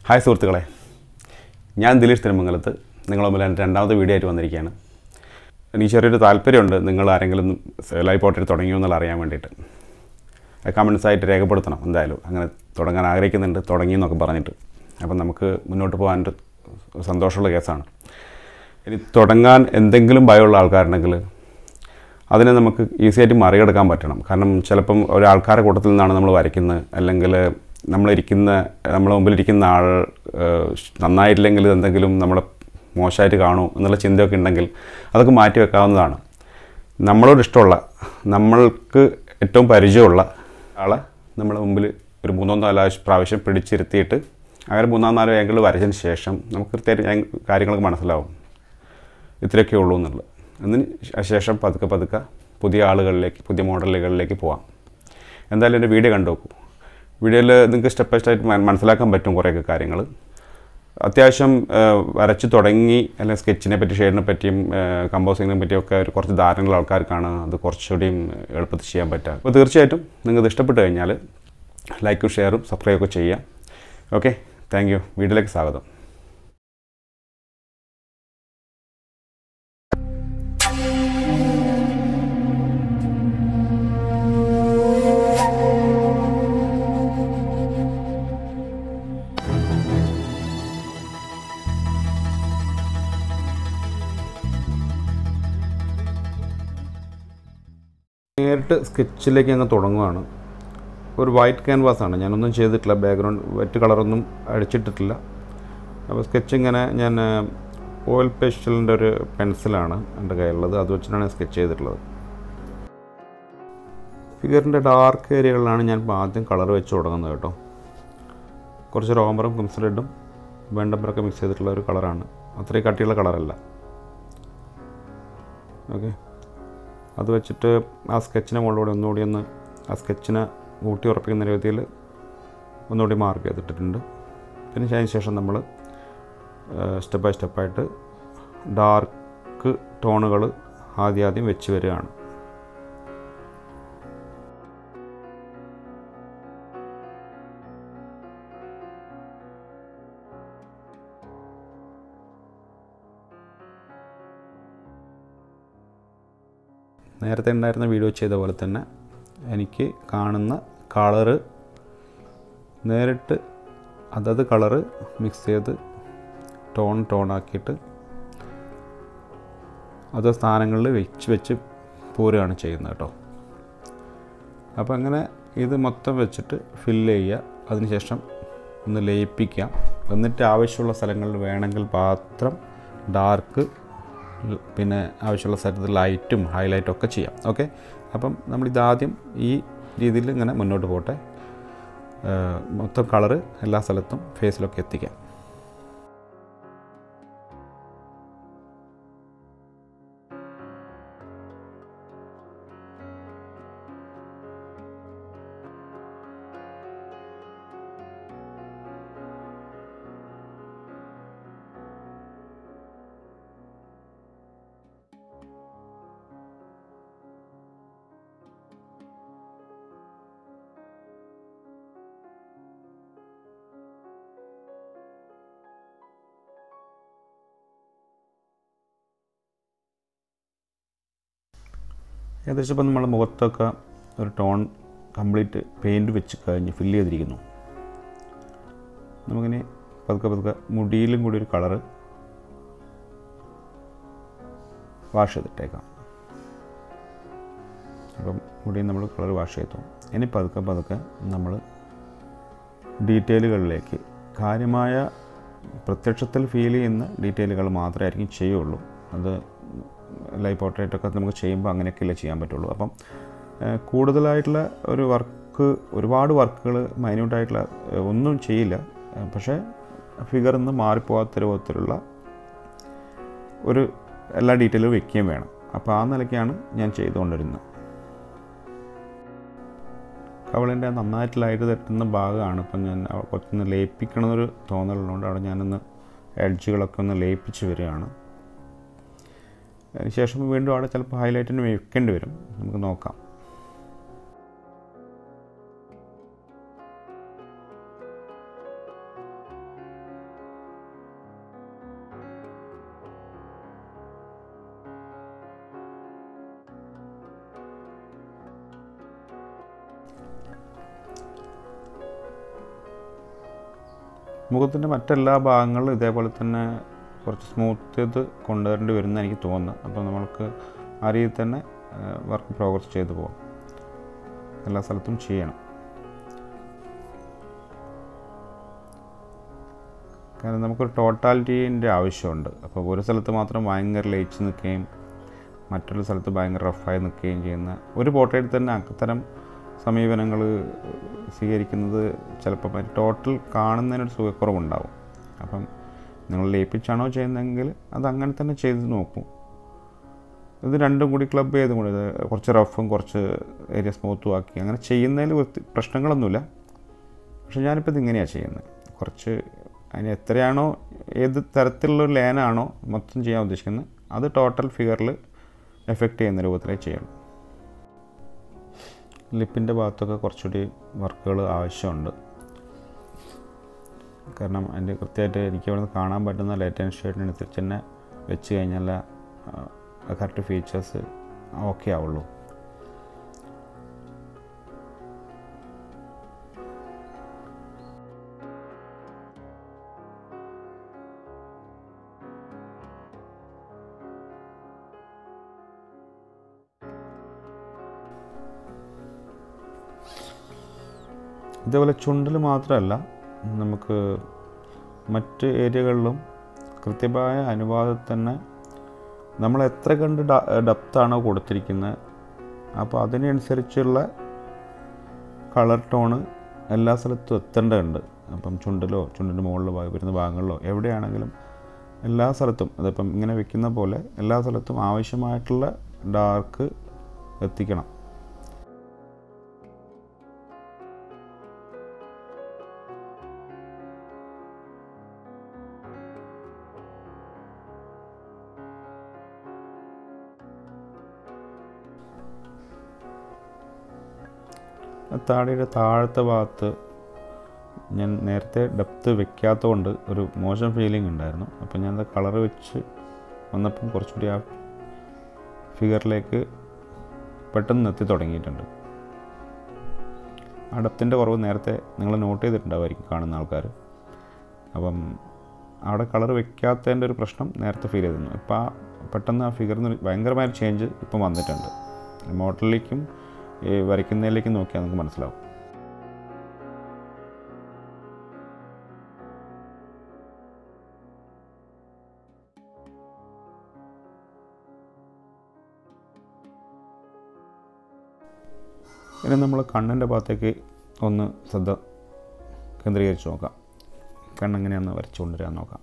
hi സുഹൃത്തുക്കളെ ഞാൻ ദിലീഷ് തിരുമംഗലത്ത് നിങ്ങളെ മുമ്പിൽ എൻ്റെ രണ്ടാമത്തെ വീഡിയോ ആയിട്ട് വന്നിരിക്കുകയാണ് എനിക്ക് ചെറിയൊരു താല്പര്യമുണ്ട് നിങ്ങൾ ആരെങ്കിലും ലൈവ് പോർട്രേറ്റ് തുടങ്ങിയോ എന്നുള്ള അറിയാൻ വേണ്ടിയിട്ട് കമൻസ് ആയിട്ട് രേഖപ്പെടുത്തണം എന്തായാലും അങ്ങനെ തുടങ്ങാൻ ആഗ്രഹിക്കുന്നുണ്ട് തുടങ്ങി എന്നൊക്കെ പറഞ്ഞിട്ട് അപ്പം നമുക്ക് മുന്നോട്ട് പോകാനൊരു സന്തോഷമുള്ള കേസാണ് ഇനി തുടങ്ങാൻ എന്തെങ്കിലും ഭയമുള്ള ആൾക്കാരുണ്ടെങ്കിൽ അതിനെ നമുക്ക് ഈസി ആയിട്ട് മറികടക്കാൻ പറ്റണം കാരണം ചിലപ്പം ഒരാൾക്കാരുടെ കൂട്ടത്തിൽ നിന്നാണ് നമ്മൾ വരയ്ക്കുന്നത് അല്ലെങ്കിൽ നമ്മളിരിക്കുന്ന നമ്മളെ മുമ്പിലിരിക്കുന്ന ആൾ ഏഹ്, നന്നായിട്ടില്ലെങ്കിൽ എന്തെങ്കിലും നമ്മളെ മോശമായിട്ട് കാണൂ എന്നുള്ള ചിന്തയൊക്കെ ഉണ്ടെങ്കിൽ അതൊക്കെ മാറ്റി വെക്കാവുന്നതാണ് നമ്മളോട് ഇഷ്ടമുള്ള നമ്മൾക്ക് ഏറ്റവും പരിചയമുള്ള ആളെ നമ്മളെ മുമ്പിൽ ഒരു മൂന്നോ നാലോ ആവശ്യ- പ്രാവശ്യം പിടിച്ചിരുത്തിയിട്ട് അങ്ങനെ മൂന്നോ നാലോ ആംഗിൾ വരച്ചതിന് ശേഷം നമുക്ക് കൃത്യമായിട്ട് കാര്യങ്ങളൊക്കെ മനസ്സിലാവും ഇത്രയൊക്കെ ഉള്ളൂ എന്നുള്ളത് അതിന് ശേഷം പതുക്കെ പതുക്കെ പുതിയ ആളുകളിലേക്ക് പുതിയ മോഡലുകളിലേക്ക് പോവാം എന്തായാലും എൻ്റെ വീഡിയോ കണ്ടു നോക്കൂ വീഡിയോയിൽ നിങ്ങൾക്ക് സ്റ്റെപ്പ് ബൈ സ്റ്റെപ്പ് മന- മനസ്സിലാക്കാൻ പറ്റും കുറേയൊക്കെ കാര്യങ്ങൾ അത്യാവശ്യം ആ, വരച്ച് തുടങ്ങി അല്ലെങ്കിൽ സ്കെച്ചിനെ പറ്റി ഷെയ്ഡിനെ പറ്റിയും കമ്പോസിങ്ങിനെ പറ്റിയൊക്കെ ഒരു കുറച്ച് ധാരണയുള്ള ആൾക്കാർക്കാണ് അത് കുറച്ചുകൂടിയും എളുപ്പത്തിൽ ചെയ്യാൻ പറ്റുക അപ്പോൾ തീർച്ചയായിട്ടും നിങ്ങൾക്ക് ഇഷ്ടപ്പെട്ട് കഴിഞ്ഞാൽ ലൈക്കും ഷെയറും സബ്സ്ക്രൈബൊക്കെ ചെയ്യാം ഓക്കെ താങ്ക് യു വീഡിയോയിലേക്ക് സ്വാഗതം നേരിട്ട് സ്കെച്ചിലേക്ക് അങ്ങ് തുടങ്ങുകയാണ് ഒരു വൈറ്റ് ക്യാൻവാസ് ആണ് ഞാനൊന്നും ചെയ്തിട്ടില്ല ബാക്ക്ഗ്രൗണ്ട് വൈറ്റ് കളറൊന്നും അടിച്ചിട്ടിട്ടില്ല അപ്പോൾ സ്കെച്ച് ഇങ്ങനെ ഞാൻ ഓയിൽ പേസ്റ്റലിൻ്റെ ഒരു പെൻസിലാണ് എൻ്റെ കയ്യിലുള്ളത് അത് വെച്ചിട്ടാണ് സ്കെച്ച് ചെയ്തിട്ടുള്ളത് ഫിഗറിൻ്റെ ഡാർക്ക് ഏരിയകളിലാണ് ഞാൻ ഇപ്പോൾ ആദ്യം കളർ വെച്ച് തുടങ്ങുന്നത് കേട്ടോ കുറച്ച് റോമറും കുംസലിഡും വെണ്ടമ്പറൊക്കെ മിക്സ് ചെയ്തിട്ടുള്ള ഒരു കളറാണ് അത്രയും കട്ടിയുള്ള കളറല്ല ഓക്കെ അത് വെച്ചിട്ട് ആ സ്കെച്ചിനെ മുകളിലൂടെ ഒന്നുകൂടി ഒന്ന് ആ സ്കെച്ചിനെ ഊട്ടി ഉറപ്പിക്കുന്ന രീതിയിൽ ഒന്നുകൂടി മാർക്ക് ചെയ്തിട്ടിട്ടുണ്ട് പിന്നെ അതിന് ശേഷം നമ്മൾ സ്റ്റെപ്പ് ബൈ സ്റ്റെപ്പായിട്ട് ഡാർക്ക് ടോണുകൾ ആദ്യം ആദ്യം വെച്ച് വരികയാണ് നേരത്തെ ഉണ്ടായിരുന്ന വീഡിയോ ചെയ്ത പോലെ തന്നെ എനിക്ക് കാണുന്ന കളറ് നേരിട്ട് അതത് കളറ് മിക്സ് ചെയ്ത് ടോൺ ടോൺ ആക്കിയിട്ട് അത് സ്ഥാനങ്ങളിൽ വെച്ച് വെച്ച് പോരുകയാണ് ചെയ്യുന്നത് കേട്ടോ അപ്പോൾ അങ്ങനെ ഇത് മൊത്തം വെച്ചിട്ട് ഫില്ല് ചെയ്യുക അതിനുശേഷം ഒന്ന് ലയിപ്പിക്കാം എന്നിട്ട് ആവശ്യമുള്ള സ്ഥലങ്ങളിൽ വേണമെങ്കിൽ മാത്രം ഡാർക്ക് പിന്നെ ആവശ്യമുള്ള സ്ഥലത്ത് ലൈറ്റും ഹൈലൈറ്റും ഒക്കെ ചെയ്യാം ഓക്കെ അപ്പം നമ്മളിതാദ്യം ഈ രീതിയിൽ ഇങ്ങനെ മുന്നോട്ട് പോട്ടെ ഏഹ് മൊത്തം കളറ് എല്ലാ സ്ഥലത്തും ഫേസിലൊക്കെ എത്തിക്കാം ഏകദേശം ഇപ്പം നമ്മൾ മുഖത്തൊക്കെ ഒരു ടോൺ കംപ്ലീറ്റ് പെയിൻറ്റ് വെച്ച് കഴിഞ്ഞ് ഫില്ല് ചെയ്തിരിക്കുന്നു നമുക്കിനി പതുക്കെ പതുക്കെ മുടിയിലും കൂടി ഒരു കളറ് വാഷ് ചെയ്തിട്ടേക്കാം അപ്പം മുടിയിൽ നമ്മൾ കളർ വാഷ് ചെയ്തു ഇനി പതുക്കെ പതുക്കെ നമ്മൾ ഡീറ്റെയിലുകളിലേക്ക് കാര്യമായ പ്രത്യക്ഷത്തിൽ ഫീൽ ചെയ്യുന്ന ഡീറ്റെയിലുകൾ മാത്രമേ ആയിരിക്കും ചെയ്യുള്ളൂ അത് ലൈവ് പോർട്രേറ്റ് ഒക്കെ നമുക്ക് ചെയ്യുമ്പോൾ അങ്ങനെയൊക്കെയല്ലേ ചെയ്യാൻ പറ്റുള്ളൂ അപ്പം ഏഹ്, കൂടുതലായിട്ടുള്ള ഒരു വർക്ക് ഒരുപാട് വർക്കുകൾ മൈന്യൂട്ടായിട്ടുള്ള ഏഹ്, ഒന്നും ചെയ്യില്ല ഏഹ്, പക്ഷേ ഫിഗറിൽ നിന്ന് മാറിപ്പോകാത്ത രൂപത്തിലുള്ള ഒരു എല്ലാ ഡീറ്റെയിലും വെക്കുകയും വേണം അപ്പോൾ ആ നിലയ്ക്കാണ് ഞാൻ ചെയ്തുകൊണ്ടിരുന്നത് കവളിൻ്റെ നന്നായിട്ട് ലൈറ്റ് തട്ടുന്ന ഭാഗമാണ് ഇപ്പം ഞാൻ അവ- കുറച്ചൊന്ന് ലയിപ്പിക്കണമെന്നൊരു തോന്നലുള്ളതുകൊണ്ട് അവിടെ ഞാനൊന്ന് എഡ്ജുകളൊക്കെ ഒന്ന് ലയിപ്പിച്ച് വരികയാണ് അതിനുശേഷം വീണ്ടും അവിടെ ചിലപ്പോൾ ഹൈലൈറ്റിന് വെക്കേണ്ടി വരും നമുക്ക് നോക്കാം മുഖത്തിൻ്റെ മറ്റെല്ലാ ഭാഗങ്ങളിലും ഇതേപോലെ തന്നെ കുറച്ച് സ്മൂത്ത് ചെയ്ത് കൊണ്ടുവരേണ്ടി വരുന്ന എനിക്ക് തോന്നുന്നു അപ്പോൾ നമ്മൾക്ക് ആ രീതിയിൽ തന്നെ വർക്ക് പ്രോഗ്രസ് ചെയ്തു പോകാം എല്ലാ സ്ഥലത്തും ചെയ്യണം കാരണം നമുക്കൊരു ടോട്ടാലിറ്റീൻ്റെ ആവശ്യമുണ്ട് അപ്പോൾ ഒരു സ്ഥലത്ത് മാത്രം ഭയങ്കര ലയിച്ച് നിൽക്കുകയും മറ്റൊരു സ്ഥലത്ത് ഭയങ്കര റഫായി നിൽക്കുകയും ചെയ്യുന്ന ഒരു പോർട്രേറ്റിൽ തന്നെ അത്തരം സമീപനങ്ങൾ സ്വീകരിക്കുന്നത് ചിലപ്പോൾ ടോട്ടൽ കാണുന്നതിനൊരു സുഖക്കുറവുണ്ടാവും അപ്പം നിങ്ങൾ ലയിപ്പിച്ചാണോ ചെയ്യുന്നതെങ്കിൽ അത് അങ്ങനെ തന്നെ ചെയ്ത് നോക്കൂ ഇത് രണ്ടും കൂടി ക്ലബ് ചെയ്തും കൂടി ഇത് കുറച്ച് റഫും കുറച്ച് ഏരിയ സ്മൂത്തും ആക്കി അങ്ങനെ ചെയ്യുന്നതിൽ ഒത്തി- പ്രശ്നങ്ങളൊന്നുമില്ല പക്ഷെ ഞാനിപ്പോൾ ഇതിങ്ങനെയാണ് ചെയ്യുന്നത് കുറച്ച് അതിന് എത്രയാണോ ഏത് തരത്തിലുള്ള ഒരു ലേനാണോ മൊത്തം ചെയ്യാൻ ഉദ്ദേശിക്കുന്നത് അത് ടോട്ടൽ ഫിഗറിൽ എഫക്റ്റ് ചെയ്യുന്ന രൂപത്തിലേ ചെയ്യണം ലിപ്പിൻ്റെ ഭാഗത്തൊക്കെ കുറച്ചുകൂടി വർക്കുകൾ ആവശ്യമുണ്ട് കാരണം അതിൻ്റെ കൃത്യമായിട്ട് എനിക്ക് ഇവിടെ നിന്ന് കാണാൻ പറ്റുന്ന ലേറ്റൻ ഷെയ്ഡിനനുസരിച്ച് തന്നെ വെച്ച് കഴിഞ്ഞാൽ കറക്റ്റ് ഫീച്ചേഴ്സ് ഓക്കെ ആവുള്ളൂ ഇതേപോലെ ചുണ്ടിൽ മാത്രമല്ല നമുക്ക് മറ്റ് ഏരിയകളിലും കൃത്യമായ അനുപാതത്തിൽ തന്നെ നമ്മൾ എത്ര കണ്ട് ഡെപ്താണോ കൊടുത്തിരിക്കുന്നത് അപ്പോൾ അതിനനുസരിച്ചുള്ള കളർ ടോണ് എല്ലാ സ്ഥലത്തും എത്തേണ്ടതുണ്ട് അപ്പം ചുണ്ടിലോ ചുണ്ടിൻ്റെ മുകളിലോ ഭാഗം വരുന്ന ഭാഗങ്ങളിലോ എവിടെയാണെങ്കിലും എല്ലാ സ്ഥലത്തും അതിപ്പം ഇങ്ങനെ വെക്കുന്ന പോലെ എല്ലാ സ്ഥലത്തും ആവശ്യമായിട്ടുള്ള ഡാർക്ക് എത്തിക്കണം താടിയുടെ താഴത്തെ ഭാഗത്ത് ഞാൻ നേരത്തെ ഡെപ്ത്ത് വെക്കാത്തതുകൊണ്ട് ഒരു മോശം ഫീലിംഗ് ഉണ്ടായിരുന്നു അപ്പോൾ ഞാൻ കളർ വെച്ച് വന്നപ്പം കുറച്ചുകൂടി ആ ഫിഗറിലേക്ക് പെട്ടെന്ന് എത്തി തുടങ്ങിയിട്ടുണ്ട് ആ ഡെപ്തിൻ്റെ കുറവ് നേരത്തെ നിങ്ങൾ നോട്ട് ചെയ്തിട്ടുണ്ടാവുമായിരിക്കും കാണുന്ന ആൾക്കാർ അപ്പം അവിടെ കളർ വെക്കാത്തതിൻ്റെ ഒരു പ്രശ്നം നേരത്തെ ഫീൽ ചെയ്തിരുന്നു ഇപ്പോൾ ആ പെട്ടെന്ന് ആ ഫിഗറിന് ഭയങ്കരമായ ചേഞ്ച് ഇപ്പം വന്നിട്ടുണ്ട് മോഡലിലേക്കും ഈ വരയ്ക്കുന്നതിലേക്കും നോക്കിയാൽ നമുക്ക് മനസ്സിലാവും ഇനി നമ്മൾ കണ്ണിൻ്റെ ഭാഗത്തേക്ക് ഒന്ന് ശ്രദ്ധ കേന്ദ്രീകരിച്ച് നോക്കാം കണ്ണെങ്ങനെയാണെന്ന് വരച്ചു കൊണ്ടുവരാൻ നോക്കാം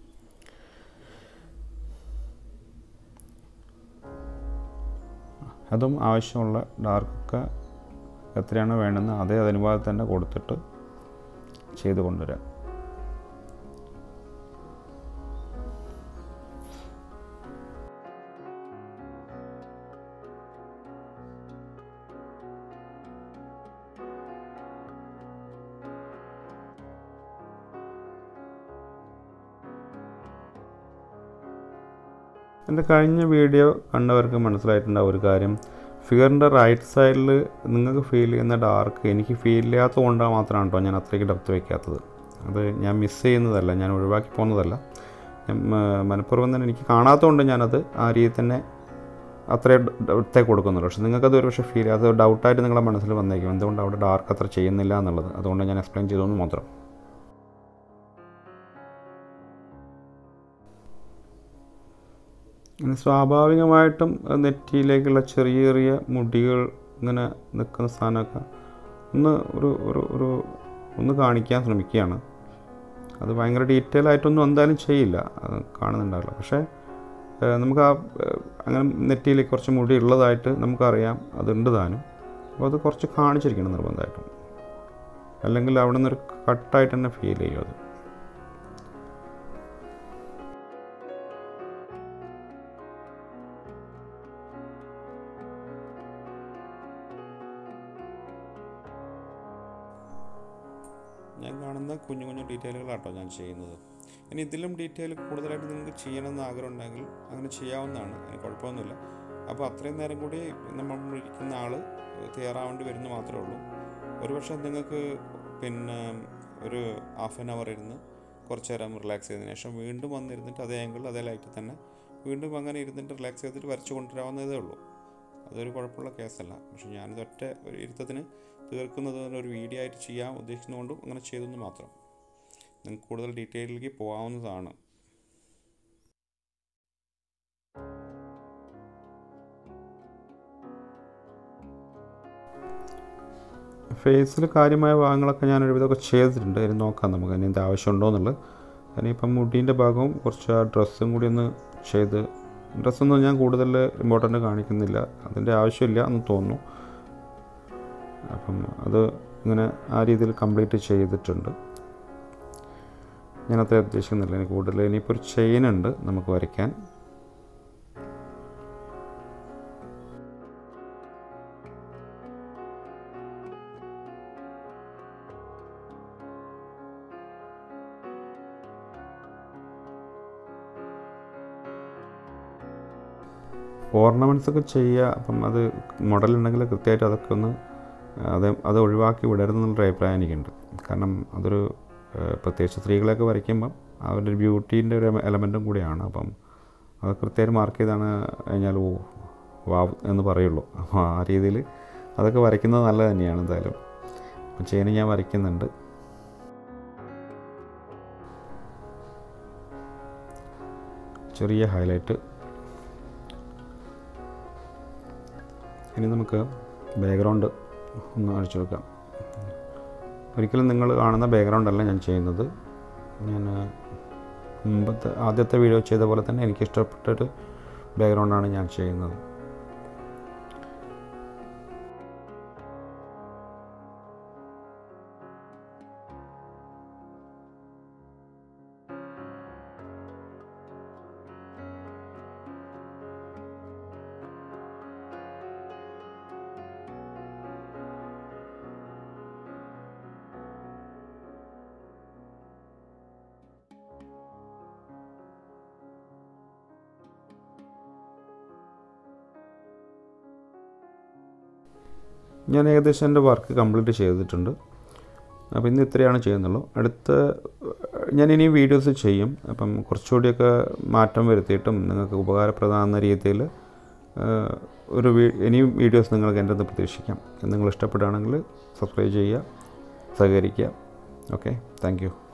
അതും ആവശ്യമുള്ള ഡാർക്കൊക്കെ എത്രയാണോ വേണ്ടുന്നത് അതേ അനുപാതം തന്നെ കൊടുത്തിട്ട് ചെയ്ത് കൊണ്ടുവരാം എൻ്റെ കഴിഞ്ഞ വീഡിയോ കണ്ടവർക്ക് മനസ്സിലായിട്ടുണ്ടാവും ഒരു കാര്യം ഫിഗറിൻ്റെ റൈറ്റ് സൈഡിൽ നിങ്ങൾക്ക് ഫീൽ ചെയ്യുന്ന ഡാർക്ക് എനിക്ക് ഫീൽ ചെയ്യാത്തത് കൊണ്ടാണ് മാത്രമാണ് കേട്ടോ ഞാൻ അത്രയ്ക്ക് ഡെപ്ത് വയ്ക്കാത്തത് അത് ഞാൻ മിസ് ചെയ്യുന്നതല്ല ഞാൻ ഒഴിവാക്കി പോകുന്നതല്ല ഞാൻ മ- മനഃപൂർവ്വം തന്നെ എനിക്ക് കാണാത്തതുകൊണ്ട് ഞാനത് ആ രീതിയിൽ തന്നെ അത്രയും ഡെപ്തേ കൊടുക്കുന്നുള്ളൂ പക്ഷേ നിങ്ങൾക്കത് ഒരു പക്ഷേ ഫീൽ അത് ഡൗട്ടായിട്ട് നിങ്ങളുടെ മനസ്സിൽ വന്നേക്കും എന്തുകൊണ്ട് അവിടെ ഡാർക്ക് അത്ര ചെയ്യുന്നില്ല എന്നുള്ളത് അതുകൊണ്ട് ഞാൻ എക്സ്പ്ലെയിൻ ചെയ്തതെന്ന് മാത്രം ഇനി സ്വാഭാവികമായിട്ടും നെറ്റിയിലേക്കുള്ള ചെറിയ ചെറിയ മുടികൾ ഇങ്ങനെ നിൽക്കുന്ന സാധനമൊക്കെ ഒന്ന് ഒരു ഒരു ഒരു ഒന്ന് കാണിക്കാൻ ശ്രമിക്കുകയാണ് അത് ഭയങ്കര ഡീറ്റെയിൽ ആയിട്ടൊന്നും എന്തായാലും ചെയ്യില്ല അത് കാണുന്നുണ്ടാവില്ല പക്ഷേ ഏഹ്, നമുക്ക് ആ ഏഹ്, അങ്ങനെ നെറ്റിയിൽ കുറച്ച് മുടി ഉള്ളതായിട്ട് നമുക്കറിയാം അതുണ്ട് താനും അപ്പോൾ അത് കുറച്ച് കാണിച്ചിരിക്കണം നിർബന്ധമായിട്ടും അല്ലെങ്കിൽ അവിടെ നിന്നൊരു കട്ടായിട്ട് തന്നെ ഫീൽ ചെയ്യും അത് ഞാൻ കാണുന്ന കുഞ്ഞു കുഞ്ഞു ഡീറ്റെയിലുകളാട്ടോ ഞാൻ ചെയ്യുന്നത് ഇനി ഇതിലും ഡീറ്റെയിൽ കൂടുതലായിട്ട് നിങ്ങൾക്ക് ചെയ്യണമെന്ന് ആഗ്രഹം ഉണ്ടെങ്കിൽ അങ്ങനെ ചെയ്യാവുന്നതാണ് അതിന് കുഴപ്പമൊന്നുമില്ല അപ്പോൾ അത്രയും നേരം കൂടി നമ്മൾ ഇരിക്കുന്ന ആൾ തയ്യാറാവേണ്ടി വരുന്നു മാത്രമേ ഉള്ളൂ ഒരുപക്ഷെ നിങ്ങൾക്ക് പിന്നെ ഒരു ഹാഫ് ആൻ അവർ ഇരുന്ന് കുറച്ച് നേരം റിലാക്സ് ചെയ്തതിന് ശേഷം വീണ്ടും വന്നിരുന്നിട്ട് അതേ ആംഗിളിൽ അതേ ലൈറ്റിൽ തന്നെ വീണ്ടും അങ്ങനെ ഇരുന്നിട്ട് റിലാക്സ് ചെയ്തിട്ട് വരച്ച് കൊണ്ടുവരാവുന്നതേ ഉള്ളൂ അതൊരു കുഴപ്പമുള്ള കേസല്ല പക്ഷെ ഞാനിത് ഒറ്റ ഒരു ഇരുത്തത്തിന് തീർക്കുന്നത് ഒരു വീഡിയോ ആയിട്ട് ചെയ്യാൻ ഉദ്ദേശിക്കുന്നതുകൊണ്ടും അങ്ങനെ ചെയ്തെന്ന് മാത്രം നിങ്ങൾക്ക് കൂടുതൽ ഡീറ്റെയിലേക്ക് പോകാവുന്നതാണ് ഫേസിൽ കാര്യമായ ഭാഗങ്ങളൊക്കെ ഞാൻ ഒരുവിധമൊക്കെ ചെയ്തിട്ടുണ്ട് ഇനി നോക്കാം നമുക്ക് ഇനി എന്ത് ആവശ്യമുണ്ടോ എന്നുള്ളത് ഇനിയിപ്പം മുടീൻ്റെ ഭാഗവും കുറച്ച് ആ ഡ്രസ്സും കൂടി ഒന്ന് ചെയ്ത് ഡ്രസ്സൊന്നും ഞാൻ കൂടുതൽ ഇമ്പോർട്ടൻ്റ് കാണിക്കുന്നില്ല അതിൻ്റെ ആവശ്യമില്ല എന്ന് തോന്നുന്നു അപ്പം അത് ഇങ്ങനെ ആ രീതിയിൽ കംപ്ലീറ്റ് ചെയ്തിട്ടുണ്ട് ഞാൻ അത്ര ഉദ്ദേശിക്കുന്നില്ല ഇനി കൂടുതൽ ഇനിയിപ്പോൾ ഒരു ചെയിൻ ഉണ്ട് നമുക്ക് വരയ്ക്കാൻ ഓർണമെൻറ്റ്സ് ഒക്കെ ചെയ്യുക അപ്പം അത് മോഡലുണ്ടെങ്കിൽ കൃത്യമായിട്ട് അതൊക്കെ ഒന്ന് അത് അത് ഒഴിവാക്കി വിടരുതെന്നുള്ളൊരു അഭിപ്രായം എനിക്കുണ്ട് കാരണം അതൊരു ഏഹ്, പ്രത്യേകിച്ച് സ്ത്രീകളെയൊക്കെ വരയ്ക്കുമ്പം അവരുടെ ബ്യൂട്ടീൻ്റെ ഒരു എലമെൻറ്റും കൂടിയാണ് അപ്പം അത് കൃത്യമായിട്ട് മാർക്ക് ചെയ്താണ് കഴിഞ്ഞാൽ ഓ വാവ് എന്ന് പറയുള്ളൂ അപ്പോൾ ആ രീതിയിൽ അതൊക്കെ വരയ്ക്കുന്നത് നല്ലത് തന്നെയാണ് എന്തായാലും അപ്പം ചെയിന് ഞാൻ വരയ്ക്കുന്നുണ്ട് ചെറിയ ഹൈലൈറ്റ് ഇനി നമുക്ക് ബാക്ക്ഗ്രൗണ്ട് ഒന്ന് അടിച്ചു കൊടുക്കാം ഒരിക്കലും നിങ്ങൾ കാണുന്ന ബാക്ക്ഗ്രൗണ്ട് അല്ല ഞാൻ ചെയ്യുന്നത് ഞാൻ മുമ്പത്തെ ആദ്യത്തെ വീഡിയോ ചെയ്ത പോലെ തന്നെ എനിക്ക് ഇഷ്ടപ്പെട്ടൊരു ബാക്ക്ഗ്രൗണ്ടാണ് ഞാൻ ചെയ്യുന്നത് ഞാൻ ഏകദേശം എൻ്റെ വർക്ക് കംപ്ലീറ്റ് ചെയ്തിട്ടുണ്ട് അപ്പോൾ ഇന്ന് ഇത്രയാണ് ചെയ്യുന്നുള്ളൂ അടുത്ത ഞാൻ ഇനി വീഡിയോസ് ചെയ്യും അപ്പം കുറച്ചുകൂടിയൊക്കെ മാറ്റം വരുത്തിയിട്ടും നിങ്ങൾക്ക് ഉപകാരപ്രദമാകുന്ന രീതിയിൽ ഒരു വീ ഇനിയും വീഡിയോസ് നിങ്ങൾക്ക് എൻ്റെ നിന്ന് പ്രതീക്ഷിക്കാം നിങ്ങൾ ഇഷ്ടപ്പെടുകയാണെങ്കിൽ സബ്സ്ക്രൈബ് ചെയ്യുക സഹകരിക്കുക ഓക്കെ താങ്ക് യു